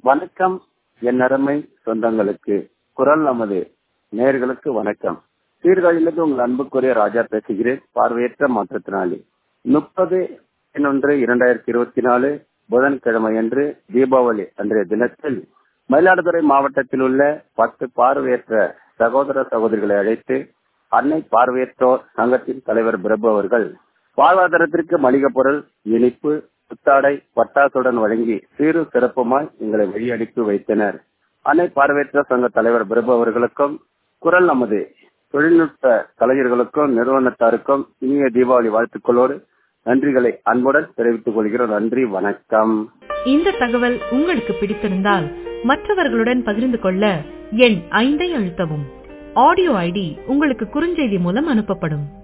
வணக்கம் என் அருமை சொந்தங்களுக்கு குரல் நமது நேர்களுக்கு வணக்கம் சீர்காழியிலிருந்து உங்கள் அன்புக்குரிய ராஜா பேசுகிறேன் பார்வையற்ற மாற்றத்தினாலே முப்பது பதினொன்று இரண்டாயிரத்தி இருபத்தி நாலு புதன்கிழமை அன்று தீபாவளி அன்றைய தினத்தில் மயிலாடுதுறை மாவட்டத்தில் உள்ள பத்து பார்வையற்ற சகோதர சகோதரிகளை அழைத்து அன்னை பார்வையற்றோர் சங்கத்தின் தலைவர் பிரபு அவர்கள் வாழ்வாதாரத்திற்கு மளிகை பொருள் இனிப்பு புத்தாடை பட்டாசுடன் வழங்கி சீரு சிறப்புமாய் எங்களை வெளியனுப்பி வைத்தனர் அன்னை பார்வையற்ற சங்க தலைவர் பிரபு அவர்களுக்கும் குரல் நமது தொழில்நுட்ப கலைஞர்களுக்கும் நிறுவனத்தாருக்கும் இனிய தீபாவளி வாழ்த்துக்களோடு நன்றிகளை அன்புடன் தெரிவித்துக் கொள்கிறோம் நன்றி வணக்கம் இந்த தகவல் உங்களுக்கு பிடித்திருந்தால் மற்றவர்களுடன் பகிர்ந்து கொள்ள எண் ஐந்தை அழுத்தவும் ஆடியோ ஐடி உங்களுக்கு குறுஞ்செய்தி மூலம் அனுப்பப்படும்